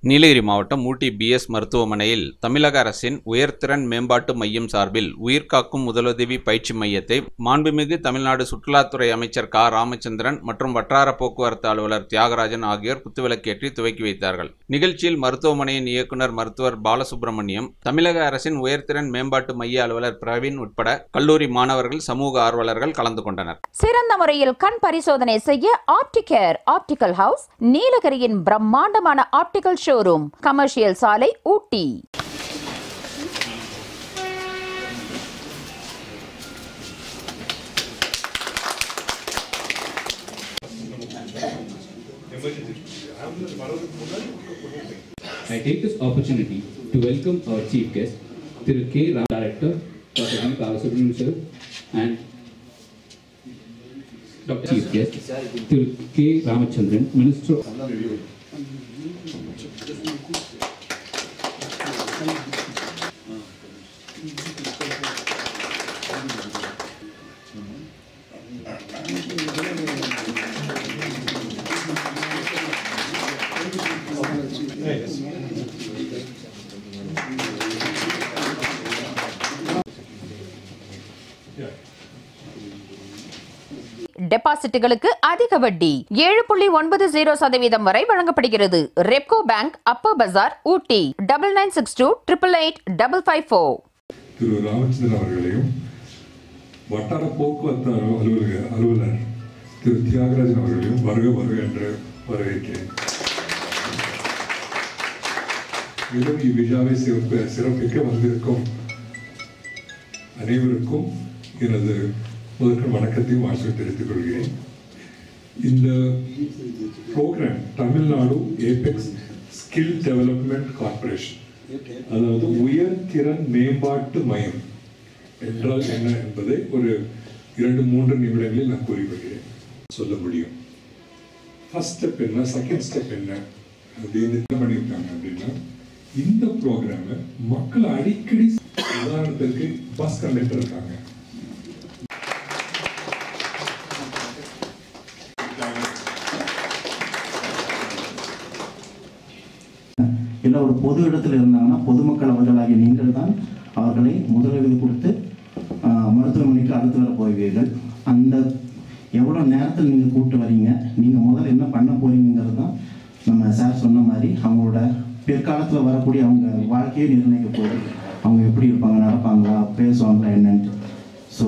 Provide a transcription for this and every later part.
நீலகிரி மாவட்டம் ஊட்டி பிஎஸ் மருத்துவமனையில் தமிழக அரசின் உயர்திறன் மேம்பாட்டு மையம் சார்பில் உயிர்காக்கும் முதலுதவி பயிற்சி மையத்தை மாண்புமிகு தமிழ்நாடு சுற்றுலாத்துறை அமைச்சர் க ராமச்சந்திரன் மற்றும் வட்டார போக்குவரத்து அலுவலர் தியாகராஜன் ஆகியோர் குத்துவிளக்கேற்றி துவக்கி வைத்தார்கள் நிகழ்ச்சியில் மருத்துவமனையின் இயக்குனர் மருத்துவர் பாலசுப்ரமணியம் தமிழக அரசின் உயர்திறன் மேம்பாட்டு மைய அலுவலர் பிரவீன் உட்பட கல்லூரி மாணவர்கள் சமூக ஆர்வலர்கள் கலந்து கொண்டனர் சிறந்த முறையில் கண் பரிசோதனை செய்ய ஆப்டிகேர் ஆப்டிகல் ஹவுஸ் நீலகிரியின் பிரம்மாண்டமான ஆப்டிகல் ஷோரூம் கமர்ஷியல் சாலை ஊட்டி I take this opportunity to welcome our chief guest, Thiru K. Ram, Director, Dr. V. Balasubramanian sir, and Dr. Chief Guest, Thiru K. Ramachandran, Minister. டெபாசிட்டுகளுக்கு அதிக வட்டி ஏழு புள்ளி ஒன்பது zero சதவீதம் வரை வழங்கப்படுகிறது Repco bank Upper Bazaar Ooty double nine six two triple eight double five four Thiru Ramachandran அவர்களையும் வட்டார போக்குவரத்து அலு- அலுவலக அலுவலர் திரு தியாகராஜன் அவர்களையும் வருக வருக என்று வரவேற்கிறேன் மேலும் இவ்விழாவை சிறப்பு சிறப்பிக்க வந்திருக்கும் அனைவருக்கும் எனது முதற்கண் வணக்கத்தையும் வாழ்த்து தெரிவித்துக் கொள்கிறேன் இந்த program Tamil Nadu apex skill development corporation அதாவது உயர்திறன் மேம்பாட்டு மையம் என்றால் என்ன என்பதை ஒரு இரண்டு மூன்று நிமிடங்களில் நான் கூறிவிடுகிறேன் சொல்ல முடியும் ஃபர்ஸ்ட் ஸ்டெப் என்ன செகண்ட் ஸ்டெப் என்ன அப்படின்னு என்ன பண்ணியிருக்காங்க அப்படின்னா இந்த ப்ரோக்ராமை மக்கள் அடிக்கடி உதாரணத்திற்கு பஸ் கண்டக்டர் இருக்காங்க இல்லை ஒரு பொது இடத்துல இருந்தாங்கன்னா பொதுமக்கள் அவர்களாகிய நீங்கள் தான் அவர்களை முதலுதவி கொடுத்து ஆஹ், மருத்துவமனைக்கு அடுத்து வர போவீர்கள் அந்த எவ்வளோ நேரத்தில் நீங்கள் கூப்பிட்டு வரீங்க நீங்கள் முதல்ல என்ன பண்ண போறீங்கிறது தான் நம்ம சார் சொன்ன மாதிரி அவங்களோட பிற்காலத்தில் வரக்கூடிய அவங்க வாழ்க்கையை நிர்ணயிக்க போகுது அவங்க எப்படி இருப்பாங்க நடப்பாங்களா பேசுவாங்களா என்னன்ட்டு ஸோ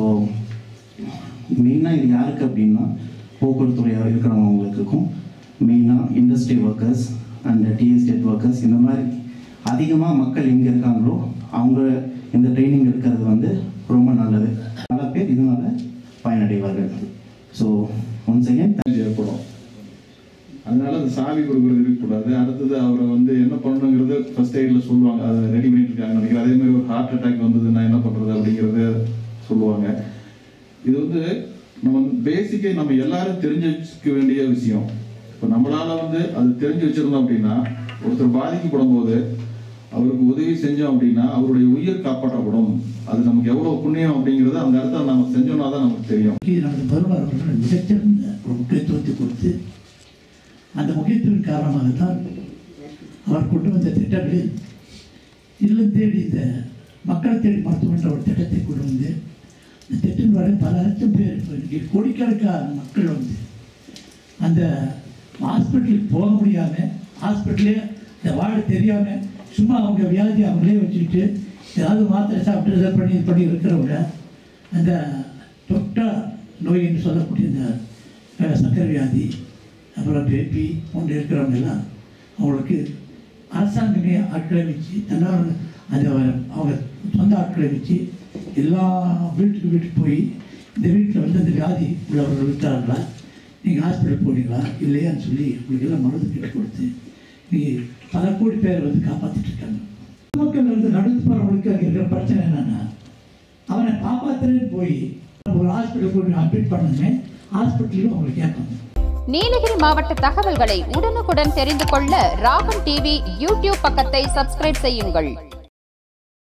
மெயினாக இது யாருக்கு அப்படின்னா போக்குவரத்து துறையாக இருக்கிறவங்களுக்கும் மெயினாக industry workers and tea estate workers இந்த மாதிரி அதிகமாக மக்கள் எங்கே இருக்காங்களோ அவங்க இந்த ட்ரைனிங் எடுக்கிறது வந்து ரொம்ப நல்லது பல பேர் இதனால பயனடைவார்கள் ஸோ ஒன்ஸ் அகேன் ஏற்படும் அதனால அந்த சாவி கொடுக்குறது இருக்கக்கூடாது அடுத்தது அவரை வந்து என்ன பண்ணணுங்கிறது ஃபர்ஸ்ட் எய்டில் சொல்லுவாங்க அதை ரெடி பண்ணிட்டு இருக்காங்க நினைக்கிறேன் அதே மாதிரி ஒரு ஹார்ட் அட்டாக் வந்ததுன்னா என்ன பண்ணுறது அப்படிங்கிறத சொல்லுவாங்க இது வந்து நம்ம பேசிக்கை நம்ம எல்லாரும் தெரிஞ்சு வச்சுக்க வேண்டிய விஷயம் இப்போ நம்மளால வந்து அது தெரிஞ்சு வச்சிருந்தோம் அப்படின்னா ஒருத்தர் பாதிக்கப்படும் போது அவருக்கு உதவி செஞ்சோம் அப்படின்னா அவருடைய உயிர் காப்பாற்றப்படும் அது நமக்கு எவ்வளவு புண்ணியம் அப்படிங்கிறது அந்த இடத்துல நம்ம செஞ்சோம்னா தான் நமக்கு தெரியும் இது நமது பருவர் அவர்கள் மிகச்சிறந்த ஒரு முக்கியத்துவத்தை கொடுத்து அந்த முக்கியத்துவத்தின் காரணமாகத்தான் அவர் கொண்டு வந்த திட்டங்களில் இல்லம் தேடி இந்த மக்களை தேடி மருத்துவம் என்ற ஒரு திட்டத்தை கொண்டு வந்து இந்த திட்டம் வரை பல லட்சம் பேர் இப்போ இன்னைக்கு கோடிக்கணக்கான மக்கள் வந்து அந்த ஹாஸ்பிட்டலுக்கு போக முடியாமல் ஹாஸ்பிட்டலே இந்த வார்டு தெரியாமல் சும்மா அவங்க வியாதி அவங்களே வச்சுக்கிட்டு ஏதாவது மாத்திரை சாப்பிட்டு இதை பண்ணி இது பண்ணி இருக்கிறவங்க அந்த தொட்டா நோயின்னு சொல்லக்கூடிய இந்த அஹ், சர்க்கரை வியாதி அப்புறம் பிபி போன்ற இருக்கிறவங்க எல்லாம் அவங்களுக்கு அரசாங்கமே ஆட்களை வச்சு தன்னார் அந்த அவங்க சொந்த ஆட்களை வச்சு எல்லா வீட்டுக்கு வீட்டுக்கு போய் இந்த வீட்டில் வந்து அந்த வியாதி உள்ளவர்கள் விட்டார்களா நீங்கள் ஹாஸ்பிட்டல் போனீங்களா இல்லையான்னு சொல்லி உங்களுக்கு எல்லாம் மருந்து கிட்ட கொடுத்து நீங்கள் பல கோடி பேர் வந்து காப்பாற்றிட்டு இருக்காங்க மக்கள் வந்து நடந்து போகிறவங்களுக்கு அங்கே இருக்கிற பிரச்சனை என்னன்னா அவனை காப்பாற்றுறேன்னு போய் ஒரு ஹாஸ்பிட்டல் போய் அட்மிட் பண்ணதுமே ஹாஸ்பிட்டலும் அவங்களுக்கு கேட்பாங்க நீலகிரி மாவட்ட தகவல்களை உடனுக்குடன் தெரிந்து கொள்ள ராகம் டிவி யூடியூப் பக்கத்தை சப்ஸ்கிரைப் செய்யுங்கள்